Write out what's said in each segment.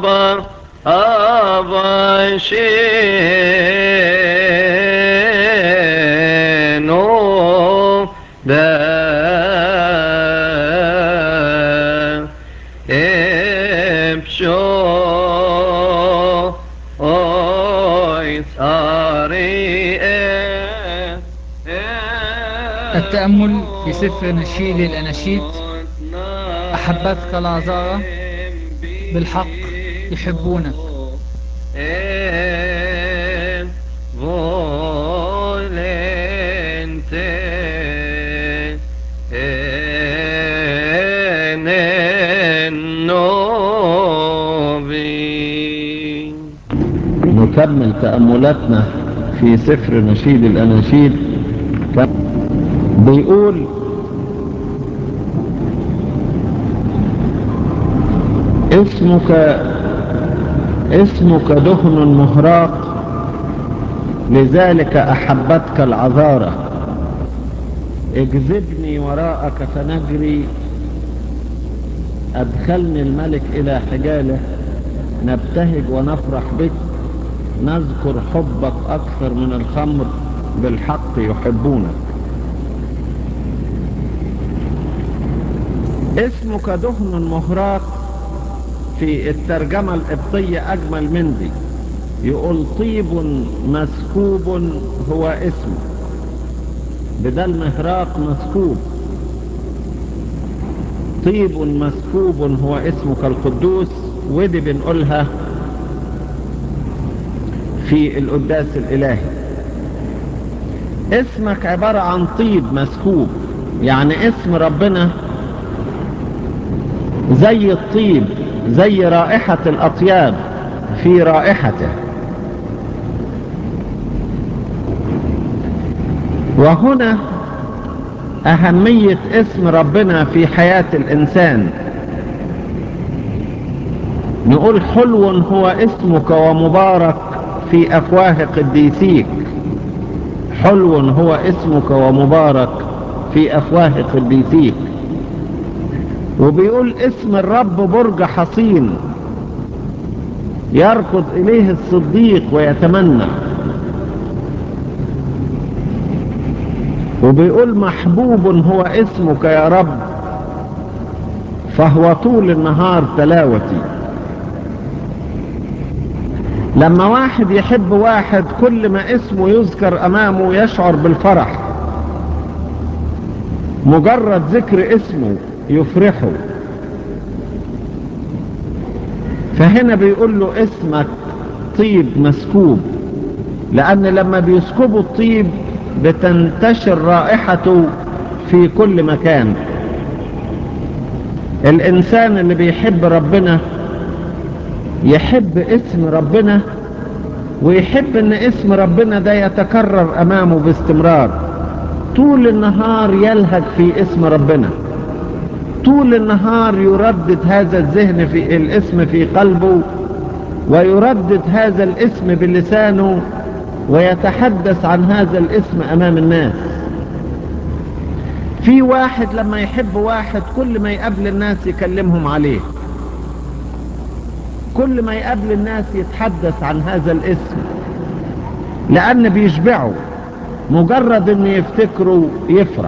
أبا أبا شينو دا إبشو أوي صاري التأمل في سفر نشيد الأناشيد أحبتك العذارى بالحق يحبونك نكمل تأملاتنا في سفر نشيد الأناشيد بيقول اسمك اسمك دهن مهراق لذلك أحبتك العذارة اجذبني وراءك فنجري أدخلني الملك إلى حجاله نبتهج ونفرح بك نذكر حبك أكثر من الخمر بالحق يحبونك اسمك دهن مهراق في الترجمة القبطية أجمل من دي يقول طيب مسكوب هو اسمه بدل مهراق مسكوب طيب مسكوب هو اسمك القدوس ودي بنقولها في القداس الإلهي اسمك عبارة عن طيب مسكوب يعني اسم ربنا زي الطيب زي رائحة الأطياب في رائحته وهنا أهمية اسم ربنا في حياة الإنسان نقول حلو هو اسمك ومبارك في أفواه قديسيك حلو هو اسمك ومبارك في أفواه قديسيك وبيقول اسم الرب برج حصين يركض إليه الصديق ويتمنى وبيقول محبوب هو اسمك يا رب فهو طول النهار تلاوتي لما واحد يحب واحد كل ما اسمه يذكر امامه يشعر بالفرح مجرد ذكر اسمه يفرحه فهنا بيقول له اسمك طيب مسكوب لان لما بيسكبوا الطيب بتنتشر رائحته في كل مكان الانسان اللي بيحب ربنا يحب اسم ربنا ويحب ان اسم ربنا ده يتكرر امامه باستمرار طول النهار يلهج في اسم ربنا طول النهار يردد هذا الذهن في الاسم في قلبه ويردد هذا الاسم بلسانه ويتحدث عن هذا الاسم امام الناس في واحد لما يحب واحد كل ما يقابل الناس يكلمهم عليه كل ما يقابل الناس يتحدث عن هذا الاسم لان بيشبعه مجرد ان يفتكره يفرح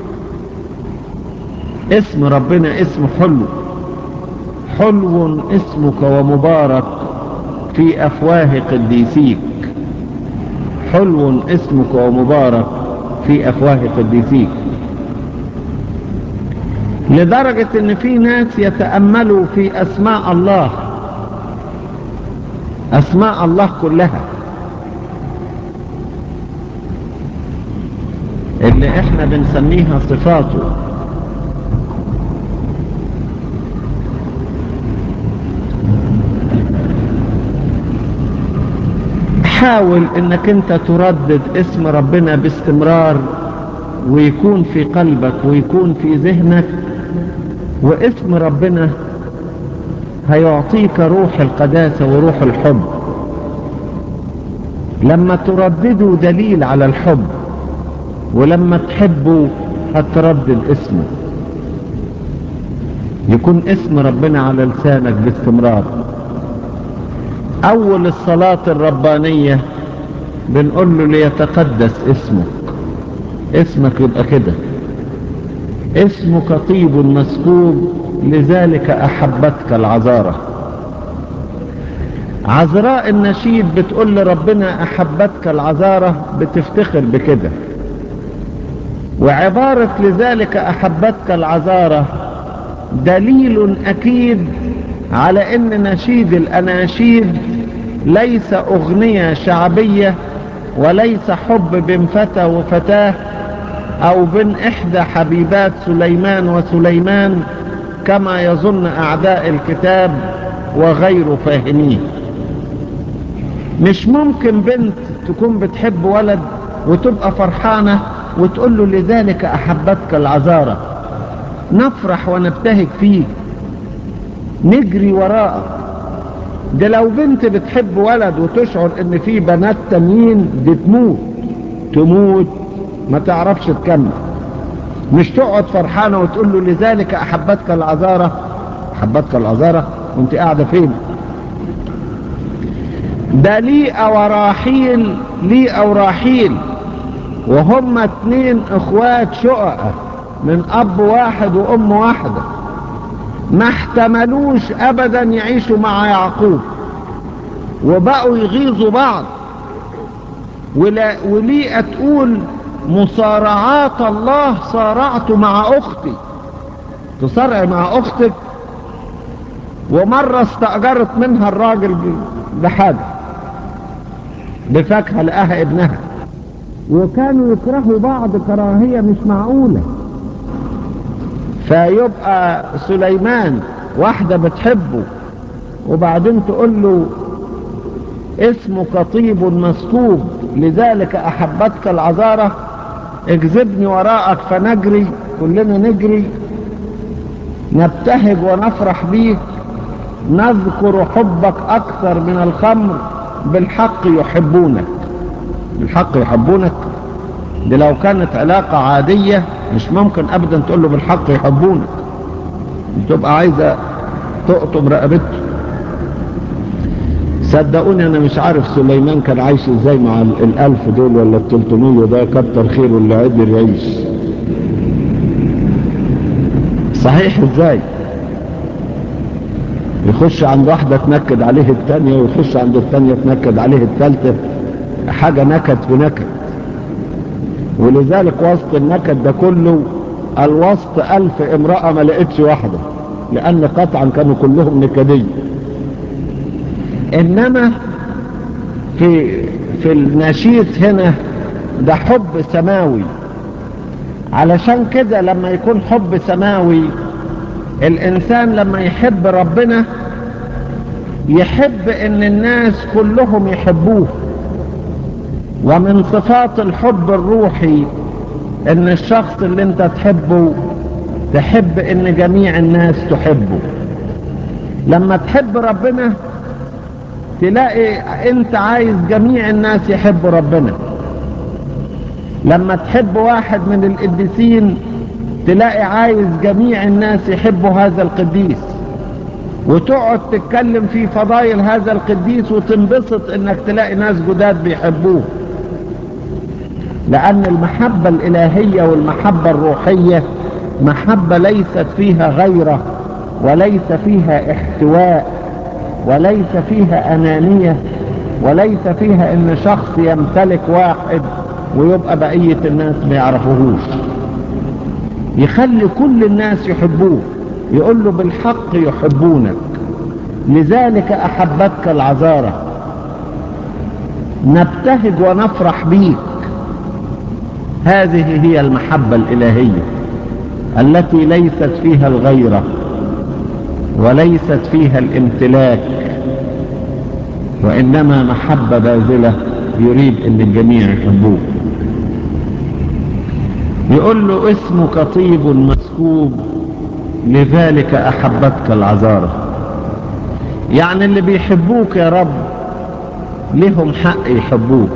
اسم ربنا اسم حلو حلو اسمك ومبارك في افواه قديسيك حلو اسمك ومبارك في افواه قديسيك لدرجة ان في ناس يتأملوا في اسماء الله اسماء الله كلها اللي احنا بنسميها صفاته حاول انك انت تردد اسم ربنا باستمرار ويكون في قلبك ويكون في ذهنك واسم ربنا هيعطيك روح القداسة وروح الحب لما تردده دليل على الحب ولما تحبه هتردد اسمه يكون اسم ربنا على لسانك باستمرار أول الصلاة الربانية بنقول له ليتقدس اسمك اسمك يبقى كده اسمك طيب مسكوب لذلك أحبتك العذارة عذراء النشيد بتقول لربنا أحبتك العذارة بتفتخر بكده وعبارة لذلك أحبتك العذارة دليل أكيد على أن نشيد الأناشيد ليس أغنية شعبية وليس حب بين فتى وفتاة أو بين إحدى حبيبات سليمان وسليمان كما يظن أعداء الكتاب وغير فاهمين مش ممكن بنت تكون بتحب ولد وتبقى فرحانة وتقول له لذلك أحبتك العذارة نفرح ونبتهج فيك نجري وراءك ده لو بنت بتحب ولد وتشعر ان في بنات تانيين دي تموت تموت ما تعرفش تكمل مش تقعد فرحانة وتقول له لذلك أحبتك العذارة أحبتك العذارة وانت قاعدة فين ده ليئة وراحيل ليئة وراحيل وهم اتنين اخوات شققة من اب واحد وام واحدة ما احتملوش ابدا يعيشوا مع يعقوب وبقوا يغيظوا بعض ولا وليئة تقول مصارعات الله صارعت مع اختي تصارع مع اختك ومرة استأجرت منها الراجل بحاجة بفاكهة لقاها ابنها وكانوا يكرهوا بعض كراهية مش معقولة فيبقى سليمان واحدة بتحبه وبعدين تقول له اسمك طيب مسكوب لذلك أحبتك العذارة اجذبني وراءك فنجري كلنا نجري نبتهج ونفرح بيك نذكر حبك أكثر من الخمر بالحق يحبونك بالحق يحبونك دي لو كانت علاقة عادية مش ممكن أبدا تقول له بالحق يحبونك تبقى عايزة تقطب رقبته صدقوني أنا مش عارف سليمان كان عايش ازاي مع الألف دول ولا التلتمية ده كتر خيره اللي قدر يعيش صحيح ازاي يخش عند واحدة تنكد عليه التانية ويخش عند التانية تنكد عليه التالتة حاجة نكد في نكد ولذلك وسط النكد ده كله الوسط ألف امرأة ما لقيتش واحدة لأن قطعا كانوا كلهم نكدين إنما في في النشيد هنا ده حب سماوي علشان كده لما يكون حب سماوي الإنسان لما يحب ربنا يحب إن الناس كلهم يحبوه ومن صفات الحب الروحي ان الشخص اللي انت تحبه تحب ان جميع الناس تحبه لما تحب ربنا تلاقي انت عايز جميع الناس يحبوا ربنا لما تحب واحد من القديسين تلاقي عايز جميع الناس يحبوا هذا القديس وتقعد تتكلم في فضائل هذا القديس وتنبسط انك تلاقي ناس جداد بيحبوه لأن المحبة الإلهية والمحبة الروحية محبة ليست فيها غيرة وليس فيها احتواء وليس فيها أنانية وليس فيها إن شخص يمتلك واحد ويبقى بقية الناس ما يعرفوهوش يخلي كل الناس يحبوه يقول له بالحق يحبونك لذلك أحبتك العذارة نبتهج ونفرح بيك هذه هي المحبة الإلهية التي ليست فيها الغيرة وليست فيها الامتلاك وإنما محبة باذلة يريد أن الجميع يحبوه يقول له اسمك طيب مسكوب لذلك أحبتك العذارة يعني اللي بيحبوك يا رب لهم حق يحبوك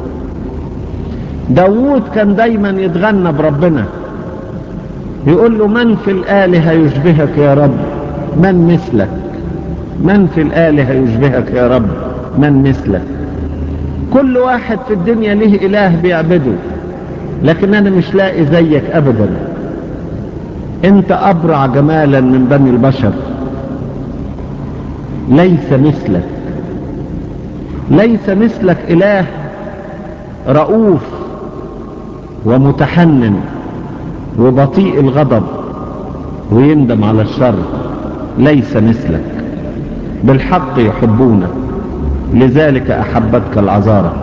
داوود كان دايما يتغنى بربنا يقول له من في الآلهة يشبهك يا رب من مثلك من في الآلهة يشبهك يا رب من مثلك كل واحد في الدنيا له إله بيعبده لكن أنا مش لاقي زيك أبدا أنت أبرع جمالا من بني البشر ليس مثلك ليس مثلك إله رؤوف ومتحنن وبطيء الغضب ويندم على الشر ليس مثلك بالحق يحبونك لذلك أحبتك العذارة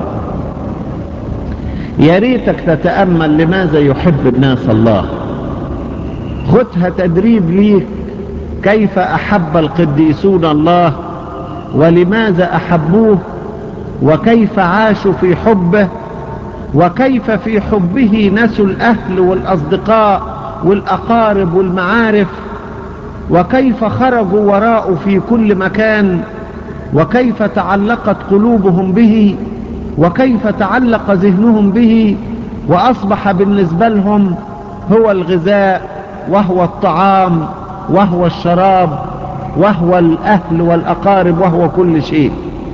يا ريتك تتأمل لماذا يحب الناس الله خدها تدريب ليك كيف أحب القديسون الله ولماذا أحبوه وكيف عاشوا في حبه وكيف في حبه نسوا الأهل والأصدقاء والأقارب والمعارف وكيف خرجوا وراءه في كل مكان وكيف تعلقت قلوبهم به وكيف تعلق ذهنهم به وأصبح بالنسبة لهم هو الغذاء وهو الطعام وهو الشراب وهو الأهل والأقارب وهو كل شيء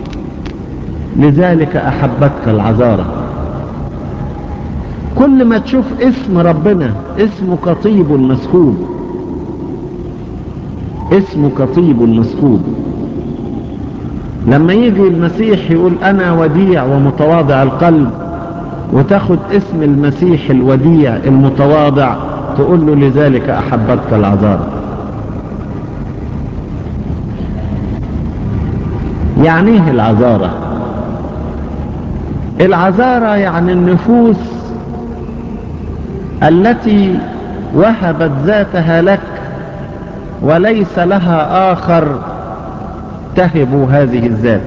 لذلك أحبتك العذارة كل ما تشوف اسم ربنا اسمك طيب مسكوب اسمك طيب مسكوب لما يجي المسيح يقول أنا وديع ومتواضع القلب وتاخد اسم المسيح الوديع المتواضع تقول له لذلك أحبتك العذارة يعني ايه العذارة العذارة يعني النفوس التي وهبت ذاتها لك وليس لها آخر تهب هذه الذات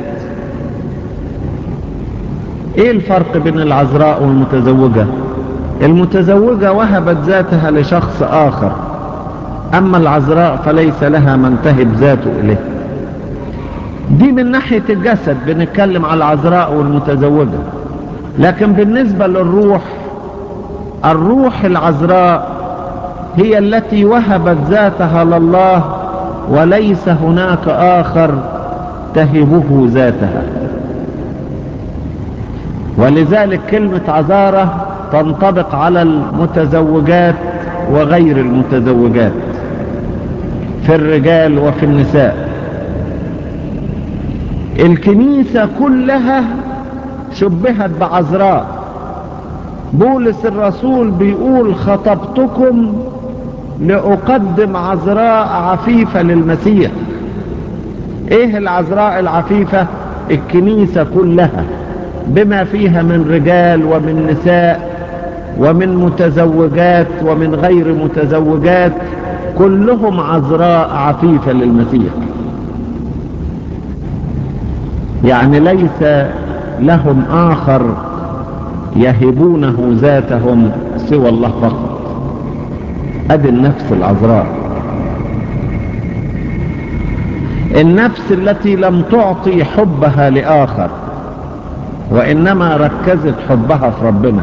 ايه الفرق بين العذراء والمتزوجة المتزوجة وهبت ذاتها لشخص آخر أما العذراء فليس لها من تهب ذاته إليه دي من ناحية الجسد بنتكلم على العذراء والمتزوجة لكن بالنسبة للروح الروح العذراء هي التي وهبت ذاتها لله وليس هناك آخر تهبه ذاتها ولذلك كلمة عذارة تنطبق على المتزوجات وغير المتزوجات في الرجال وفي النساء الكنيسة كلها شبهت بعذراء بولس الرسول بيقول خطبتكم لأقدم عذراء عفيفة للمسيح ايه العذراء العفيفة الكنيسة كلها بما فيها من رجال ومن نساء ومن متزوجات ومن غير متزوجات كلهم عذراء عفيفة للمسيح يعني ليس لهم آخر يهبونه ذاتهم سوى الله فقط ادي النفس العذراء النفس التي لم تعطي حبها لآخر وإنما ركزت حبها في ربنا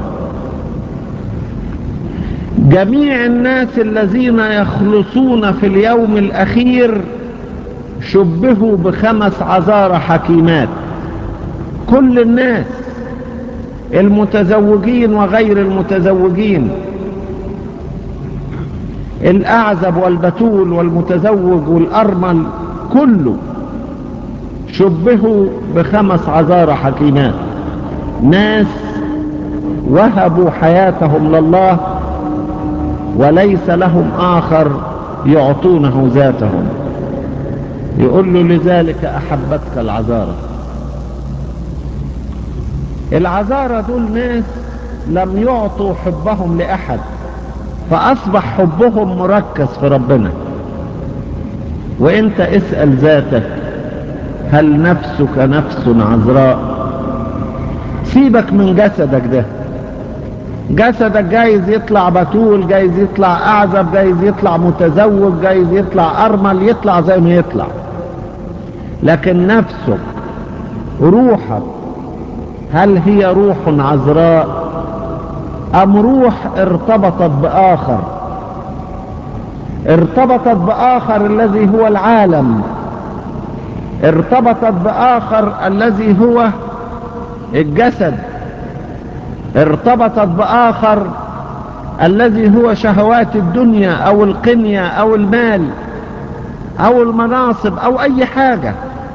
جميع الناس الذين يخلصون في اليوم الأخير شبهوا بخمس عذار حكيمات كل الناس المتزوجين وغير المتزوجين الأعزب والبتول والمتزوج والأرمل كله شبهوا بخمس عذار حكيمات ناس وهبوا حياتهم لله وليس لهم آخر يعطونه ذاتهم يقول له لذلك أحبتك العذارة العذارة دول ناس لم يعطوا حبهم لأحد فأصبح حبهم مركز في ربنا وانت اسأل ذاتك هل نفسك نفس عذراء سيبك من جسدك ده جسدك جايز يطلع بتول جايز يطلع اعزب جايز يطلع متزوج جايز يطلع ارمل يطلع زي ما يطلع لكن نفسك روحك هل هي روح عذراء ام روح ارتبطت باخر ارتبطت باخر الذي هو العالم ارتبطت بآخر الذي هو الجسد ارتبطت بآخر الذي هو شهوات الدنيا او القنية او المال او المناصب او اي حاجة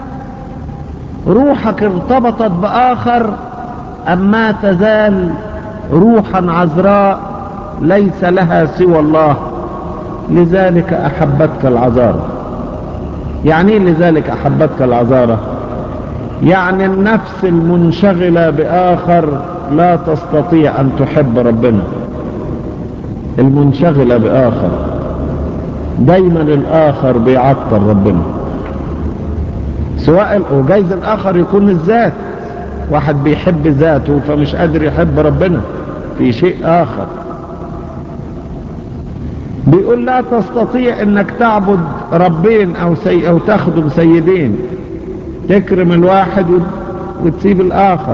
روحك ارتبطت باخر اما تزال روحا عذراء ليس لها سوى الله لذلك احبتك العذارة يعني ايه لذلك احبتك العذارة يعني النفس المنشغلة باخر لا تستطيع ان تحب ربنا المنشغلة بآخر دايما الآخر بيعطل ربنا سواء وجايز الآخر يكون الذات واحد بيحب ذاته فمش قادر يحب ربنا في شيء آخر بيقول لا تستطيع انك تعبد ربين او, سي أو تخدم سيدين تكرم الواحد وتسيب الآخر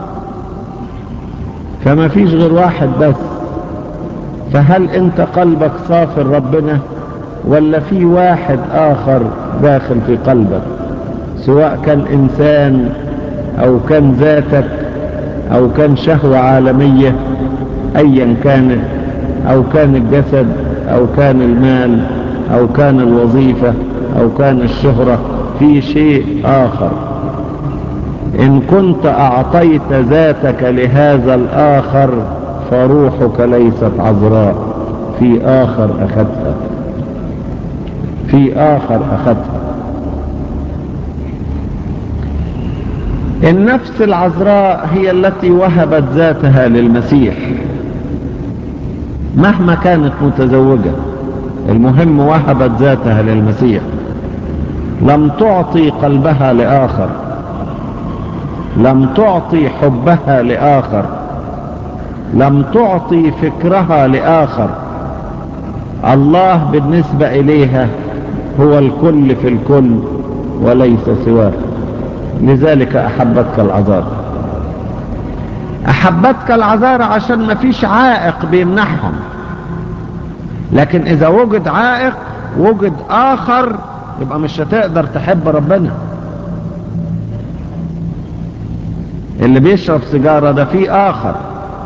فما فيش غير واحد بس فهل انت قلبك صافي ربنا ولا في واحد اخر داخل في قلبك سواء كان انسان او كان ذاتك او كان شهوة عالمية ايا كانت او كان الجسد او كان المال او كان الوظيفة او كان الشهرة في شيء اخر ان كنت اعطيت ذاتك لهذا الاخر فروحك ليست عذراء في آخر أخذها في آخر أخذها النفس العذراء هي التي وهبت ذاتها للمسيح مهما كانت متزوجة المهم وهبت ذاتها للمسيح لم تعطي قلبها لآخر لم تعطي حبها لآخر لم تعطي فكرها لآخر الله بالنسبة إليها هو الكل في الكل وليس سواه لذلك أحبتك العذار أحبتك العذار عشان ما فيش عائق بيمنعهم لكن إذا وجد عائق وجد آخر يبقى مش هتقدر تحب ربنا اللي بيشرب سيجارة ده فيه آخر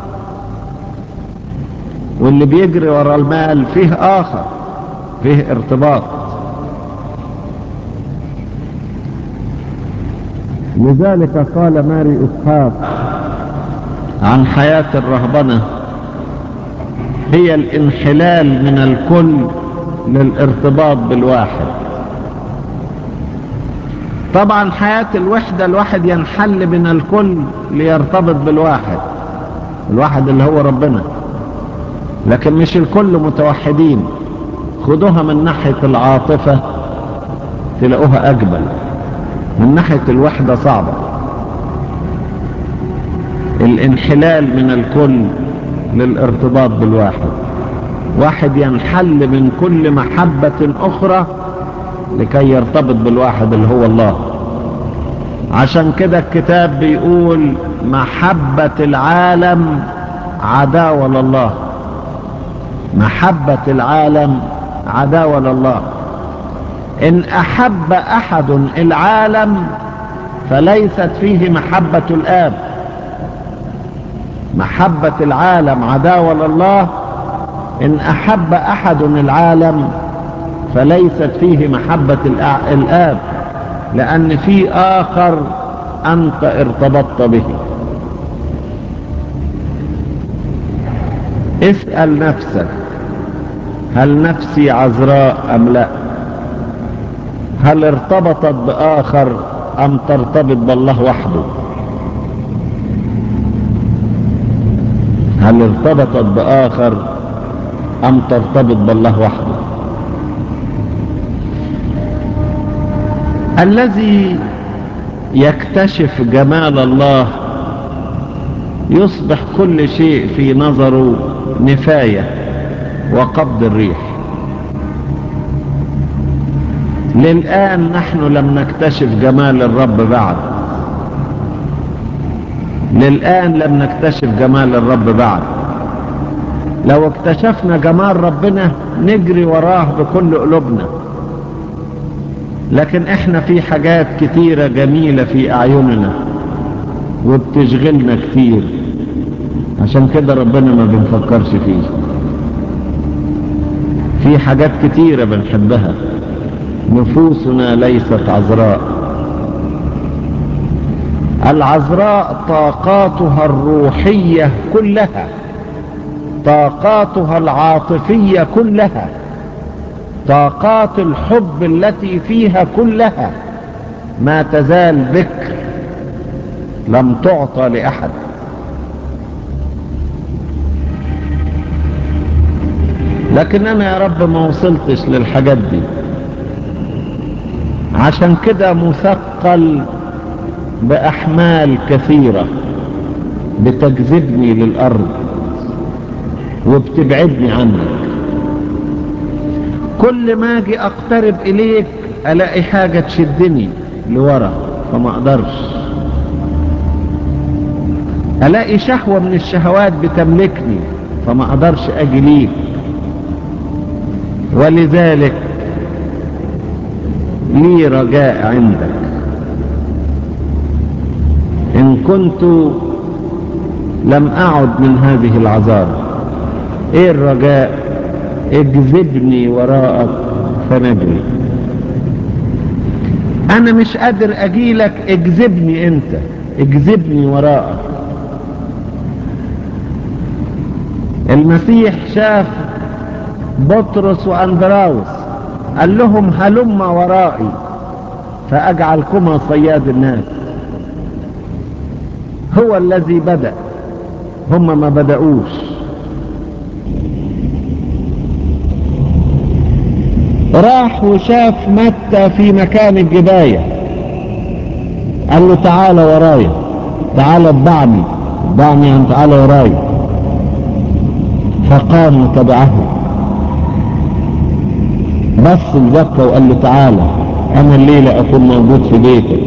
واللي بيجري ورا المال فيه آخر فيه ارتباط لذلك قال ماري إسحاق عن حياة الرهبنة هي الانحلال من الكل للارتباط بالواحد طبعا حياة الوحدة الواحد ينحل من الكل ليرتبط بالواحد الواحد اللي هو ربنا لكن مش الكل متوحدين خدوها من ناحية العاطفة تلاقوها أجمل من ناحية الوحدة صعبة الانحلال من الكل للارتباط بالواحد واحد ينحل من كل محبة أخرى لكي يرتبط بالواحد اللي هو الله عشان كده الكتاب بيقول محبة العالم عداوة لله محبة العالم عداوة لله إن أحب أحد العالم فليست فيه محبة الآب محبة العالم عداوة لله إن أحب أحد العالم فليست فيه محبة الآب لأن في آخر أنت ارتبطت به اسأل نفسك هل نفسي عذراء أم لا هل ارتبطت بآخر أم ترتبط بالله وحده هل ارتبطت بآخر أم ترتبط بالله وحده الذي يكتشف جمال الله يصبح كل شيء في نظره نفاية وقبض الريح للآن نحن لم نكتشف جمال الرب بعد للآن لم نكتشف جمال الرب بعد لو اكتشفنا جمال ربنا نجري وراه بكل قلوبنا لكن احنا في حاجات كتيرة جميلة في اعيننا وبتشغلنا كتير عشان كده ربنا ما بنفكرش فيه في حاجات كتيرة بنحبها نفوسنا ليست عذراء العذراء طاقاتها الروحية كلها طاقاتها العاطفية كلها طاقات الحب التي فيها كلها ما تزال بكر لم تعطى لأحد لكن أنا يا رب ما وصلتش للحاجات دي عشان كده مثقل بأحمال كثيرة بتجذبني للأرض وبتبعدني عنك كل ما اجي اقترب اليك الاقي حاجة تشدني لورا فما اقدرش الاقي شهوة من الشهوات بتملكني فما اقدرش اجي ليك ولذلك لي رجاء عندك ان كنت لم اعد من هذه العذاب ايه الرجاء اجذبني وراءك فنجري انا مش قادر اجيلك اجذبني انت اجذبني وراءك المسيح شاف بطرس واندراوس قال لهم هلم ورائي فاجعلكما صياد الناس هو الذي بدأ هم ما بدأوش راح وشاف متى في مكان الجباية قال له تعالى ورايا تعالى اتبعني اتبعني ان تعالى ورايا فقام وتبعه بص لزكا وقال له تعالى انا الليلة اكون موجود في بيتك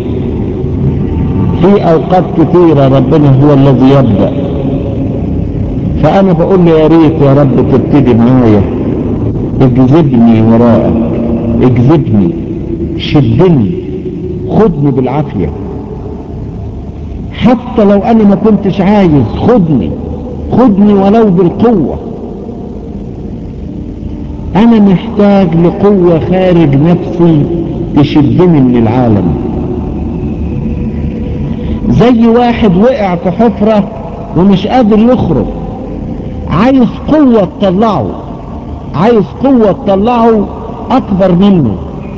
في اوقات كثيرة ربنا هو الذي يبدأ فانا بقول له يا ريت يا رب تبتدي معايا اجذبني وراءك اجذبني شدني خدني بالعافية حتى لو انا ما كنتش عايز خدني خدني ولو بالقوة انا محتاج لقوة خارج نفسي تشدني من العالم زي واحد وقع في حفرة ومش قادر يخرج عايز قوة تطلعه عايز قوة تطلعه اكبر منه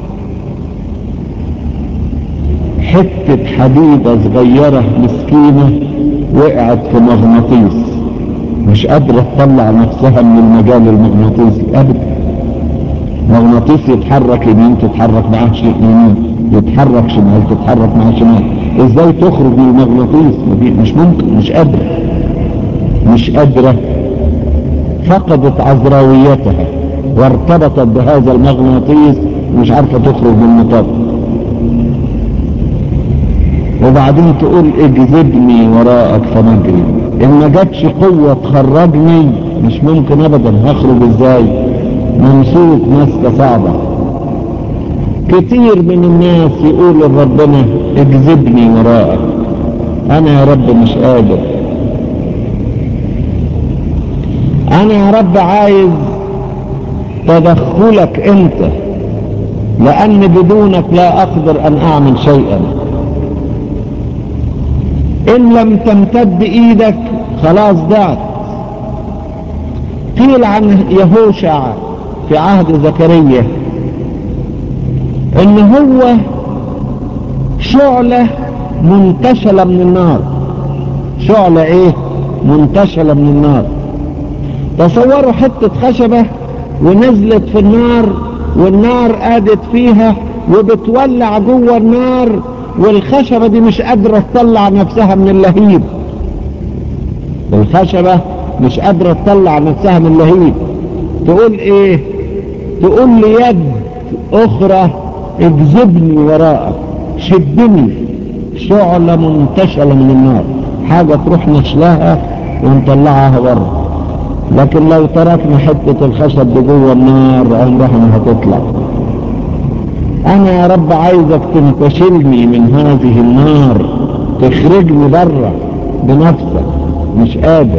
حتة حديدة صغيرة مسكينة وقعت في مغناطيس مش قادرة تطلع نفسها من المجال المغناطيسي ابدا مغناطيس يتحرك يمين تتحرك معاه يمين يتحرك شمال تتحرك معاه شمال ازاي تخرج من المغناطيس مش ممكن مش قادرة مش قادرة فقدت عذراويتها وارتبطت بهذا المغناطيس مش عارفة تخرج من المطار وبعدين تقول اجذبني وراءك فنجري ان ما جاتش قوة تخرجني مش ممكن ابدا هخرج ازاي ممسوك مسكة صعبة كتير من الناس يقول لربنا اجذبني وراءك انا يا رب مش قادر انا يا رب عايز تدخلك انت لان بدونك لا اقدر ان اعمل شيئا ان لم تمتد ايدك خلاص ضعت قيل عن يهوشع في عهد زكريا ان هو شعلة منتشلة من النار شعلة ايه منتشلة من النار تصوروا حتة خشبة ونزلت في النار والنار قادت فيها وبتولع جوه النار والخشبة دي مش قادرة تطلع نفسها من اللهيب الخشبة مش قادرة تطلع نفسها من اللهيب تقول ايه تقول لي يد اخرى اجذبني وراءك شدني شعلة منتشلة من النار حاجة تروح نشلها ونطلعها بره لكن لو تركنا حتة الخشب دي جوه النار عمرها ما هتطلع انا يا رب عايزك تنتشلني من هذه النار تخرجني بره بنفسك مش قادر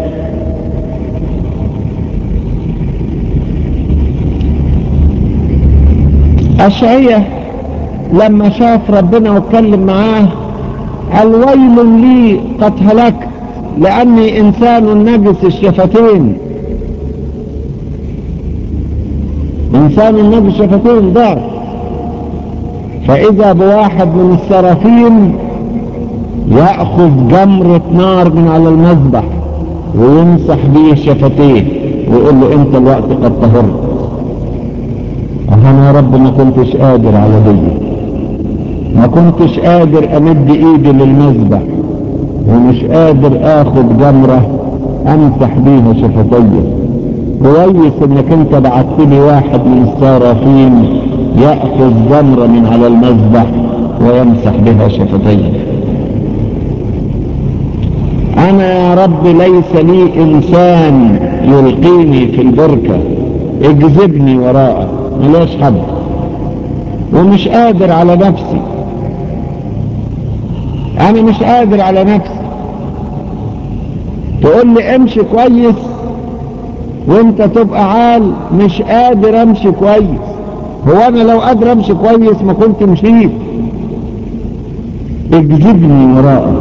أشعية لما شاف ربنا واتكلم معاه قال ويل لي قد هلكت لأني إنسان نجس الشفتين إنسان نجس الشفتين ضعف فإذا بواحد من السرافين يأخذ جمرة نار من على المذبح ويمسح به شفتيه ويقول له انت الوقت قد طهرت انا يا رب ما كنتش قادر على دي ما كنتش قادر امد ايدي للمذبح ومش قادر اخد جمرة امسح بيها شفتيه كويس انك انت بعت لي واحد من الصارفين يأخذ جمرة من على المذبح ويمسح بها شفتيه انا يا رب ليس لي انسان يلقيني في البركة اجذبني وراءك ملاش حد ومش قادر على نفسي انا مش قادر على نفسي تقول لي امشي كويس وانت تبقى عال مش قادر امشي كويس هو انا لو قادر امشي كويس ما كنت مشيت اجذبني وراءك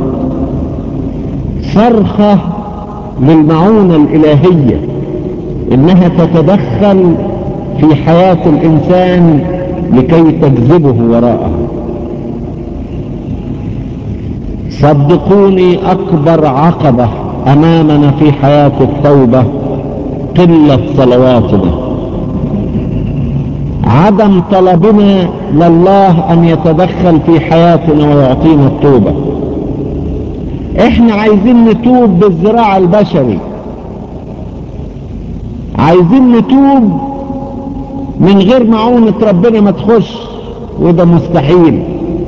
صرخة للمعونة الإلهية إنها تتدخل في حياة الإنسان لكي تجذبه وراءه صدقوني أكبر عقبة أمامنا في حياة التوبة قلة صلواتنا عدم طلبنا لله أن يتدخل في حياتنا ويعطينا التوبة احنا عايزين نتوب بالزراع البشري عايزين نتوب من غير معونة ربنا ما تخش وده مستحيل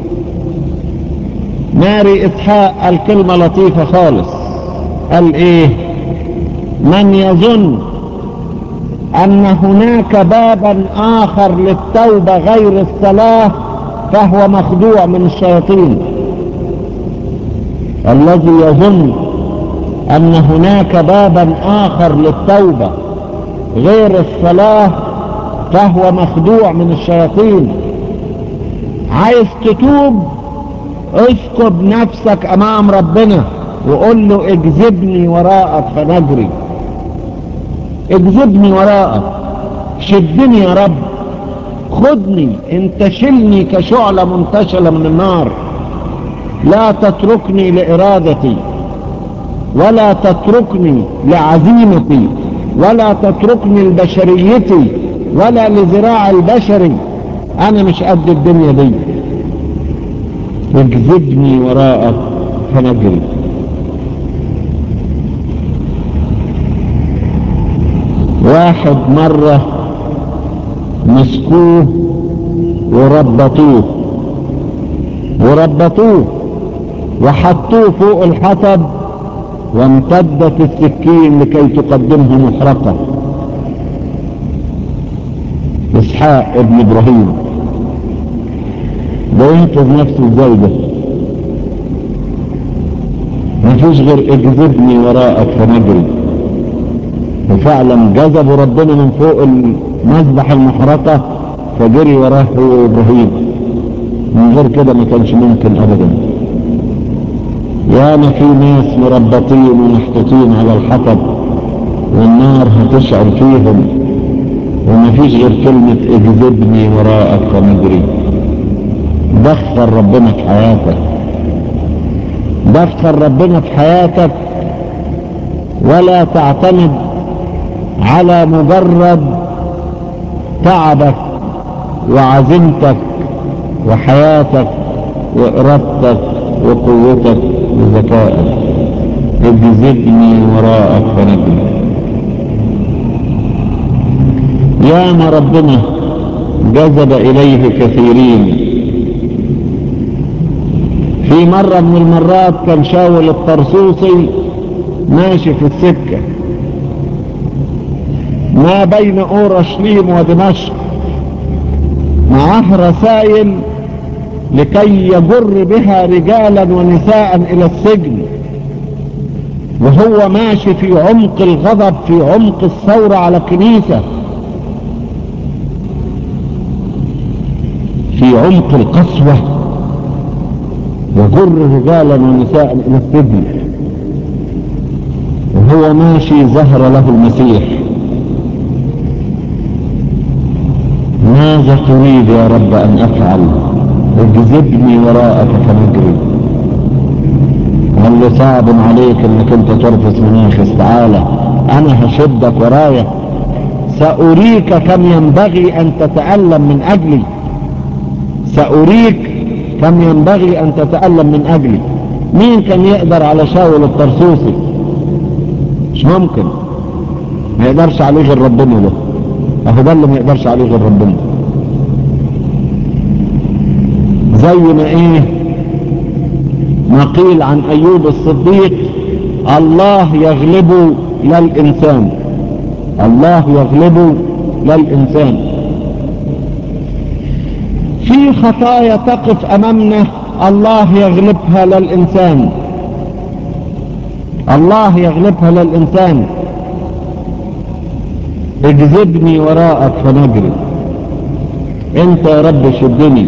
ماري اسحاق قال كلمة لطيفة خالص قال ايه من يظن ان هناك بابا اخر للتوبة غير الصلاة فهو مخدوع من الشياطين الذي يظن ان هناك بابا اخر للتوبة غير الصلاة فهو مخدوع من الشياطين عايز تتوب اسكب نفسك امام ربنا وقول له اجذبني وراءك فنجري اجذبني وراءك شدني يا رب خدني انتشلني كشعلة منتشلة من النار لا تتركني لإرادتي ولا تتركني لعزيمتي ولا تتركني لبشريتي ولا لذراع البشري انا مش قد الدنيا دي اجذبني وراءك فنجري واحد مرة مسكوه وربطوه وربطوه وحطوه فوق الحطب وامتدت السكين لكي تقدمه محرقة اسحاق ابن ابراهيم ده ينقذ نفسه ازاي ده مفيش غير اجذبني وراءك فنجري وفعلا جذبوا ربنا من فوق المذبح المحرقة فجري وراه هو ابراهيم من غير كده ما كانش ممكن ابدا ياما في ناس مربطين ومحطوطين على الحطب والنار هتشعل فيهم ومفيش غير كلمة اجذبني وراءك فنجري دخل ربنا في حياتك دخل ربنا في حياتك ولا تعتمد على مجرد تعبك وعزيمتك وحياتك وإرادتك وقوتك وذكائك اجذبني وراءك فنجري ياما ربنا جذب إليه كثيرين في مرة من المرات كان شاول الطرسوسي ماشي في السكة ما بين أورشليم ودمشق معاه رسائل لكي يجر بها رجالا ونساء الى السجن وهو ماشي في عمق الغضب في عمق الثورة على الكنيسة في عمق القسوة يجر رجالا ونساء الى السجن وهو ماشي ظهر له المسيح ماذا تريد يا رب ان افعل اجذبني وراءك فنجري قال له صعب عليك انك انت ترفس مناخس تعالى انا هشدك ورايا سأريك كم ينبغي ان تتألم من اجلي سأريك كم ينبغي ان تتألم من اجلي مين كان يقدر على شاول الطرسوسي مش ممكن ما يقدرش عليه غير ربنا ده اهو ده اللي ما يقدرش عليه غير ربنا زي ما ايه ما قيل عن ايوب الصديق الله يغلب لا الانسان الله يغلب لا الانسان في خطايا تقف امامنا الله يغلبها لا الانسان الله يغلبها لا الانسان اجذبني وراءك فنجري انت يا رب شدني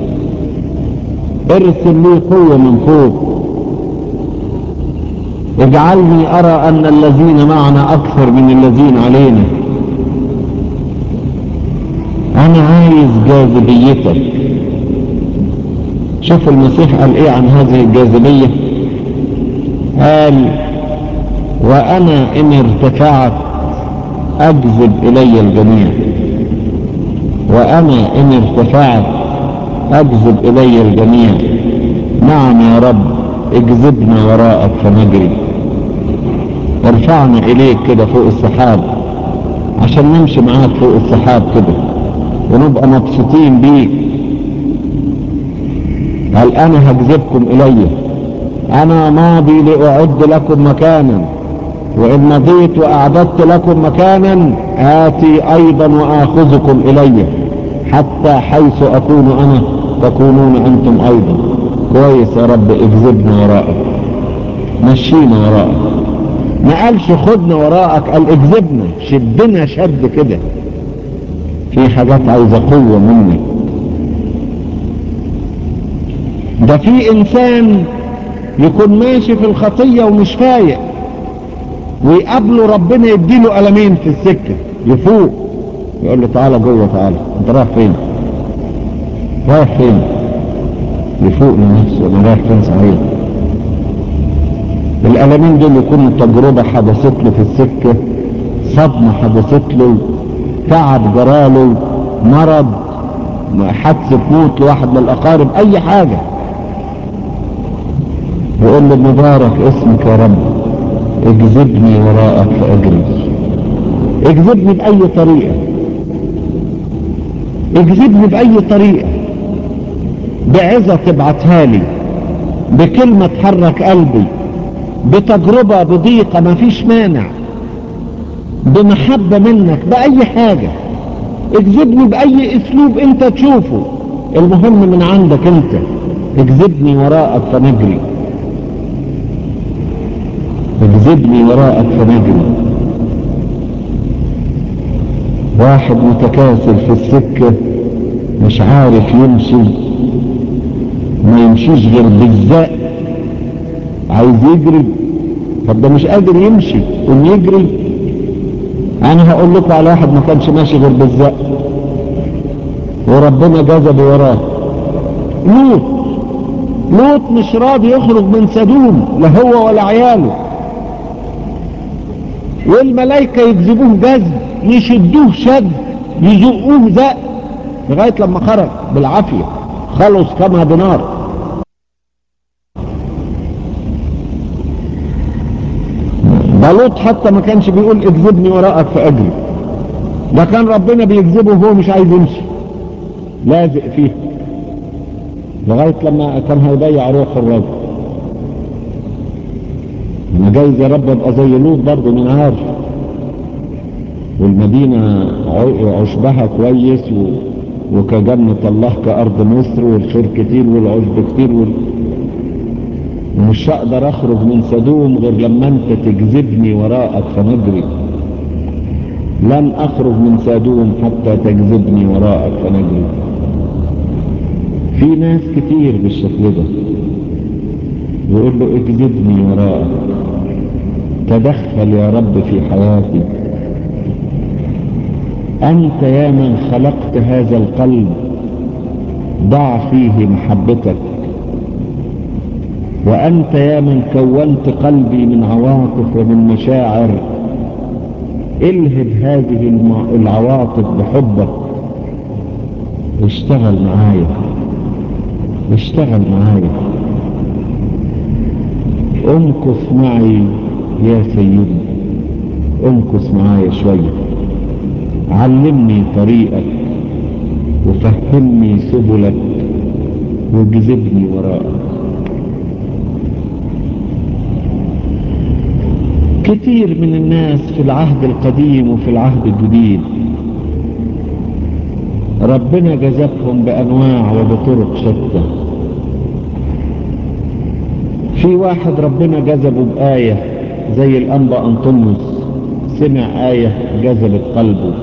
ارسل لي قوة من فوق اجعلني ارى ان الذين معنا اكثر من الذين علينا انا عايز جاذبيتك شوف المسيح قال ايه عن هذه الجاذبية قال وانا ان ارتفعت اجذب الي الجميع وانا ان ارتفعت اجذب الي الجميع نعم يا رب اجذبنا وراءك فنجري ارفعنا اليك كده فوق السحاب عشان نمشي معاك فوق السحاب كده ونبقى مبسوطين بيك قال انا هجذبكم الي انا ماضي لاعد لكم مكانا وان مضيت واعددت لكم مكانا اتي ايضا واخذكم الي حتى حيث اكون انا تكونون انتم ايضا كويس يا رب اجذبنا وراءك مشينا وراءك ما قالش خدنا وراءك قال اجذبنا شدنا شد كده في حاجات عايزة قوة مني ده في انسان يكون ماشي في الخطية ومش فايق ويقابله ربنا يديله ألمين في السكة يفوق يقول له تعالى جوه تعالى انت رايح فين رايح فين يفوق لنفسه انا رايح فين صحيح الألمين دول يكونوا تجربة حدثت له في السكة صدمة حدثت له تعب جراله مرض حادثة موت لواحد من الأقارب أي حاجة يقول له مبارك اسمك يا رب اجذبني وراءك فأجري اجذبني بأي طريقة اجذبني بأي طريقة بعظة تبعتها لي بكلمة تحرك قلبي بتجربة بضيقة ما فيش مانع بمحبة منك بأي حاجة اجذبني بأي اسلوب انت تشوفه المهم من عندك انت اجذبني وراءك فنجري اجذبني وراءك فنجري واحد متكاسل في السكة مش عارف يمشي ما يمشيش غير بالزق عايز يجري طب ده مش قادر يمشي قوم يجري انا هقول لكم على واحد ما كانش ماشي غير بالزق وربنا جذب وراه لوط لوط مش راضي يخرج من سدوم لا هو ولا عياله والملائكة يجذبوه جذب يشدوه شد يزقوه زق لغاية لما خرج بالعافية خلص كما بنار ده لوط حتى ما كانش بيقول اجذبني وراءك فاجري ده كان ربنا بيجذبه وهو مش عايز يمشي لازق فيه لغاية لما كان هيضيع روح الراجل انا جايز يا رب ابقى زي لوط برضه من عارف والمدينة عشبها كويس و... وكجنة الله كأرض مصر والخير كتير والعشب كتير وال... ومش هقدر اخرج من سدوم غير لما انت تجذبني وراءك فنجري لن اخرج من سدوم حتى تجذبني وراءك فنجري في ناس كتير بالشكل ده يقول له اجذبني وراءك تدخل يا رب في حياتي أنت يا من خلقت هذا القلب ضع فيه محبتك وأنت يا من كونت قلبي من عواطف ومن مشاعر الهب هذه العواطف بحبك اشتغل معايا اشتغل معايا امكث معي يا سيدي امكث معايا شويه علمني طريقك وفهمني سبلك واجذبني وراءك كتير من الناس في العهد القديم وفي العهد الجديد ربنا جذبهم بأنواع وبطرق شتى في واحد ربنا جذبه بآية زي الأنبا أنطونيوس سمع آية جذبت قلبه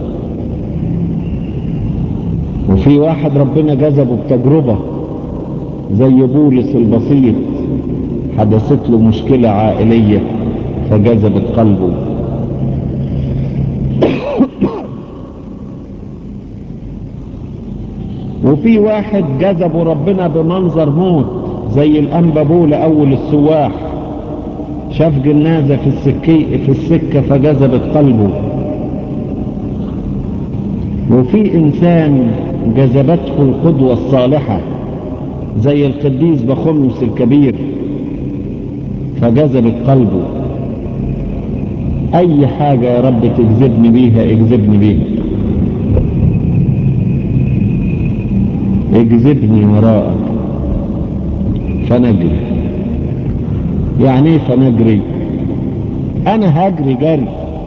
وفي واحد ربنا جذبه بتجربة زي بولس البسيط حدثت له مشكلة عائلية فجذبت قلبه وفي واحد جذبه ربنا بمنظر موت زي الأنبابولة أول السواح شاف جنازة في السكي في السكة فجذبت قلبه وفي إنسان جذبته القدوة الصالحة زي القديس بخمس الكبير فجذبت قلبه أي حاجة يا رب تجذبني بيها اجذبني بيها اجذبني وراءك فنجري يعني ايه فنجري انا هجري جري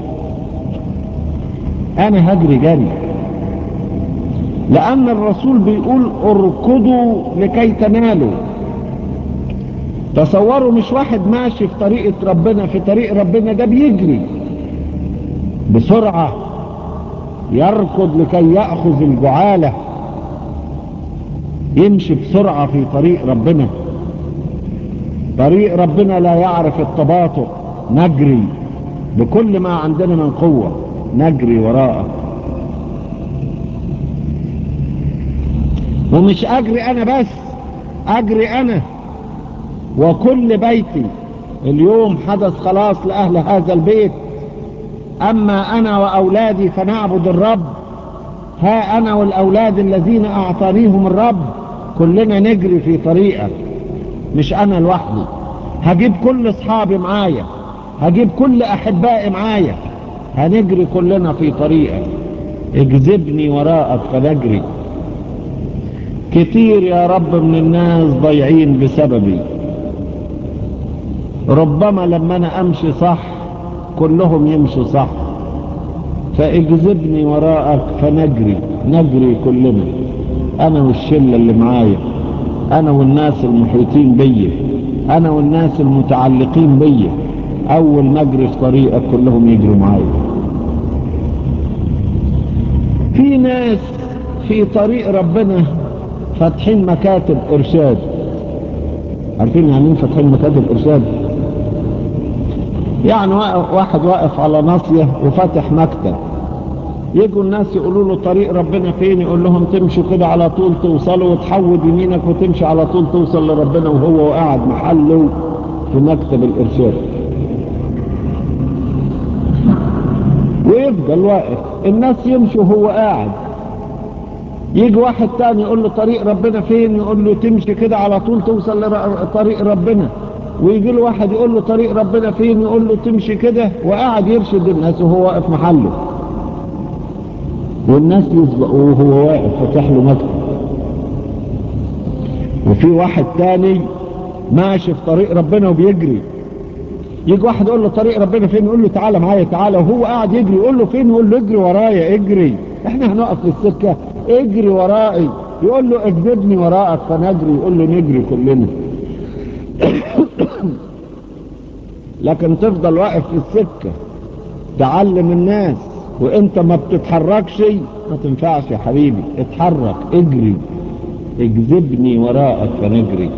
انا هجري جري لان الرسول بيقول اركضوا لكي تنالوا تصوروا مش واحد ماشي في طريقة ربنا في طريق ربنا ده بيجري بسرعة يركض لكي يأخذ الجعالة يمشي بسرعة في طريق ربنا طريق ربنا لا يعرف التباطؤ نجري بكل ما عندنا من قوة نجري وراءه ومش اجري انا بس اجري انا وكل بيتي اليوم حدث خلاص لأهل هذا البيت أما أنا وأولادي فنعبد الرب ها أنا والأولاد الذين أعطانيهم الرب كلنا نجري في طريقك مش أنا لوحدي هجيب كل أصحابي معايا هجيب كل أحبائي معايا هنجري كلنا في طريقك اجذبني وراءك فنجري كتير يا رب من الناس ضيعين بسببي ربما لما انا امشي صح كلهم يمشوا صح فاجذبني وراءك فنجري نجري كلنا انا والشلة اللي معايا انا والناس المحيطين بي انا والناس المتعلقين بي اول ما اجري في طريقك كلهم يجروا معايا في ناس في طريق ربنا فاتحين مكاتب ارشاد عارفين يعني ايه فاتحين مكاتب ارشاد يعني واحد واقف على ناصية وفاتح مكتب يجوا الناس يقولوا له طريق ربنا فين يقول لهم تمشوا كده على طول توصلوا وتحود يمينك وتمشي على طول توصل لربنا وهو قاعد محله في مكتب الارشاد ويفضل واقف الناس يمشوا وهو قاعد يجي واحد تاني يقول له طريق ربنا فين يقول له تمشي كده على طول توصل لطريق ربنا ويجي له واحد يقول له طريق ربنا فين يقول له تمشي كده وقاعد يرشد الناس وهو واقف محله والناس يسبقوا وهو واقف فتح له مكتب وفي واحد تاني ماشي في طريق ربنا وبيجري يجي واحد يقول له طريق ربنا فين يقول له تعالى معايا تعالى وهو قاعد يجري يقول له فين يقول له اجري ورايا اجري احنا هنقف في السكة اجري ورائي يقول له اجذبني وراءك فنجري يقول له نجري كلنا لكن تفضل واقف في السكة تعلم الناس وانت ما بتتحركش ما تنفعش يا حبيبي اتحرك اجري اجذبني وراءك فنجري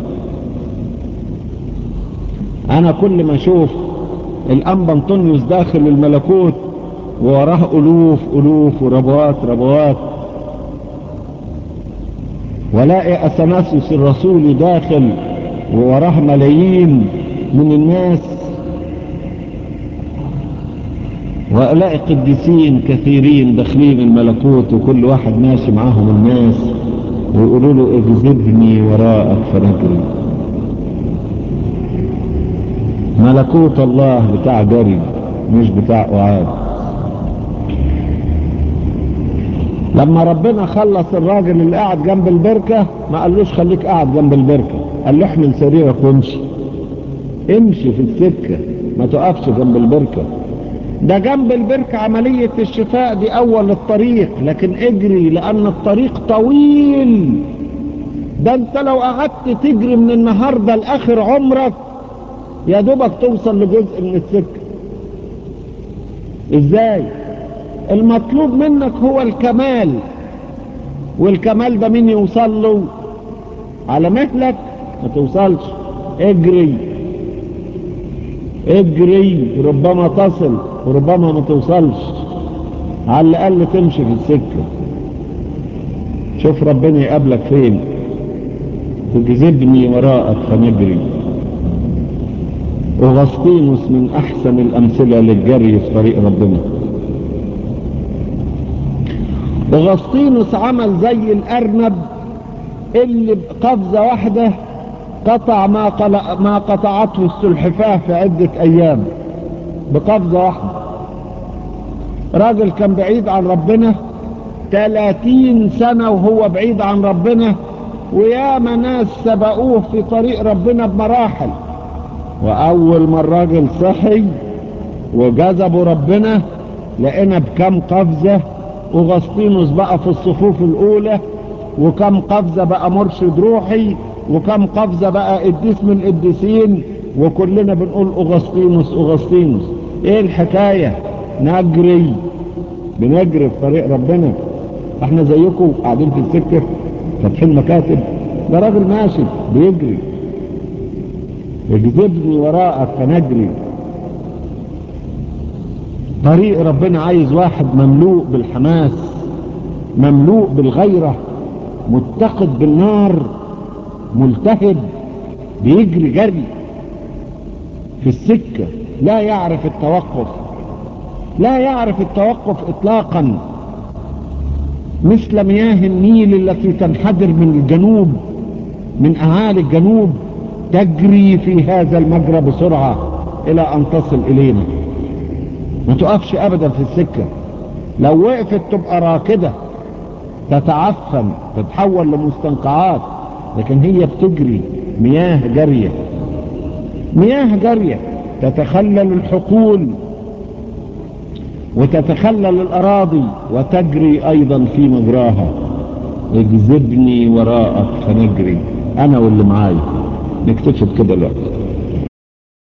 انا كل ما اشوف الانبا انطونيوس داخل الملكوت ووراه الوف الوف وربوات ربوات ولاقي اثناسيوس الرسول داخل ووراه ملايين من الناس والاقي قديسين كثيرين داخلين الملكوت وكل واحد ماشي معاهم الناس ويقولوا له اجذبني وراءك فنجري ملكوت الله بتاع جري مش بتاع قعاد لما ربنا خلص الراجل اللي قاعد جنب البركة ما قالوش خليك قاعد جنب البركة قال له احمل سريرك وامشي امشي في السكة ما تقفش جنب البركة ده جنب البركة عملية الشفاء دي اول الطريق لكن اجري لان الطريق طويل ده انت لو قعدت تجري من النهاردة لاخر عمرك يا دوبك توصل لجزء من السكة ازاي المطلوب منك هو الكمال والكمال ده مين يوصل له على مهلك ما توصلش اجري اجري ربما تصل وربما ما توصلش على الاقل تمشي في السكة شوف ربنا يقابلك فين تجذبني وراءك فنجري أغسطينوس من أحسن الأمثلة للجري في طريق ربنا أغسطينوس عمل زي الأرنب اللي بقفزة واحدة قطع ما, قل... ما قطعته السلحفاة في عدة أيام بقفزة واحدة راجل كان بعيد عن ربنا 30 سنة وهو بعيد عن ربنا وياما ناس سبقوه في طريق ربنا بمراحل واول ما الراجل صحي وجذبوا ربنا لقينا بكم قفزة وغسطينوس بقى في الصفوف الاولى وكم قفزة بقى مرشد روحي وكم قفزة بقى قديس من القديسين وكلنا بنقول اغسطينوس اغسطينوس ايه الحكاية نجري بنجري في طريق ربنا احنا زيكم قاعدين في السكة فاتحين مكاتب ده راجل ماشي بيجري اجذبني وراءك فنجري طريق ربنا عايز واحد مملوء بالحماس مملوء بالغيرة متقد بالنار ملتهب بيجري جري في السكة لا يعرف التوقف لا يعرف التوقف اطلاقا مثل مياه النيل التي تنحدر من الجنوب من اعالي الجنوب تجري في هذا المجرى بسرعة الى ان تصل الينا ما تقفش ابدا في السكة لو وقفت تبقى راكدة تتعفن تتحول لمستنقعات لكن هي بتجري مياه جارية مياه جارية تتخلل الحقول وتتخلل الأراضي وتجري أيضا في مجراها اجذبني وراءك فنجري أنا واللي معايا نكتشف كده الوقت